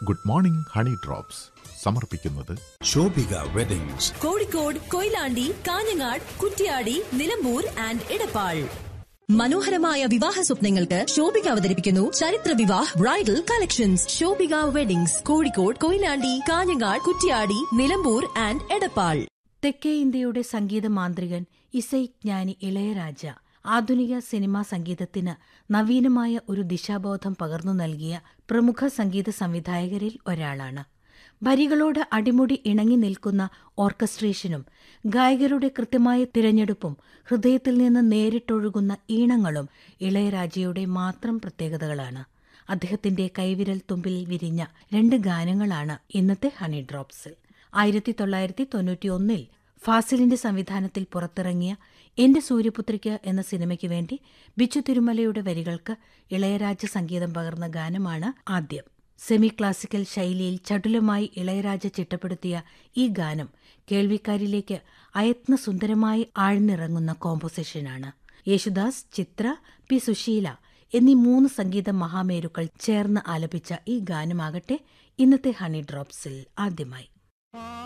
good morning honey drops സമർപ്പിക്കുന്നത് Shobhika weddings Kozhikode Koyilandy Kanhangad Kuttiady Nilambur and Edappal മനോഹരമായ വിവാഹ സ്വപ്നങ്ങൾക്ക് ശോഭിക അവതരിപ്പിക്കുന്നു ചരിത്ര Vivah bridal collections Shobhika weddings Kozhikode Koyilandy Kanhangad Kuttiady Nilambur and Edappal തെക്കേ ഇന്ത്യയുടെ സംഗീത മാന്ത്രികൻ ഇസൈജ്ഞാനി ഇളയരാജ ആധുനിക സിനിമാ സംഗീതത്തിന് നവീനമായ ഒരു ദിശാബോധം പകർന്നു നൽകിയ പ്രമുഖ സംഗീത സംവിധായകരിൽ ഒരാളാണ് വരികളോട് അടിമുടി ഇണങ്ങി നിൽക്കുന്ന ഓർക്കസ്ട്രേഷനും ഗായകരുടെ കൃത്യമായ തിരഞ്ഞെടുപ്പും ഹൃദയത്തിൽ നിന്ന് നേരിട്ടൊഴുകുന്ന ഈണങ്ങളും ഇളയരാജയുടെ മാത്രം പ്രത്യേകതകളാണ് അദ്ദേഹത്തിന്റെ കൈവിരൽ തുമ്പിൽ വിരിഞ്ഞ രണ്ട് ഗാനങ്ങളാണ് ഇന്നത്തെ ഹണി ഡ്രോപ്സിൽ ആയിരത്തി തൊള്ളായിരത്തി തൊണ്ണൂറ്റിയൊന്നിൽ ഫാസിലിന്റെ സംവിധാനത്തിൽ പുറത്തിറങ്ങിയ എന്റെ സൂര്യപുത്രിക്ക് എന്ന സിനിമയ്ക്ക് വേണ്ടി ബിച്ചു തിരുമലയുടെ വരികൾക്ക് ഇളയരാജ സംഗീതം പകർന്ന ഗാനമാണ് ആദ്യം സെമി ക്ലാസിക്കൽ ശൈലിയിൽ ചടുലമായി ഇളയരാജ ചിട്ടപ്പെടുത്തിയ ഈ ഗാനം കേൾവിക്കാരിലേക്ക് അയത്നസുന്ദരമായി ആഴ്ന്നിറങ്ങുന്ന കോമ്പോസിഷനാണ് യേശുദാസ് ചിത്ര പി സുശീല എന്നീ മൂന്ന് സംഗീത മഹാമേരുക്കൾ ചേർന്ന് ആലപിച്ച ഈ ഗാനമാകട്ടെ ഇന്നത്തെ ഹണി ഡ്രോപ്സിൽ ആദ്യമായി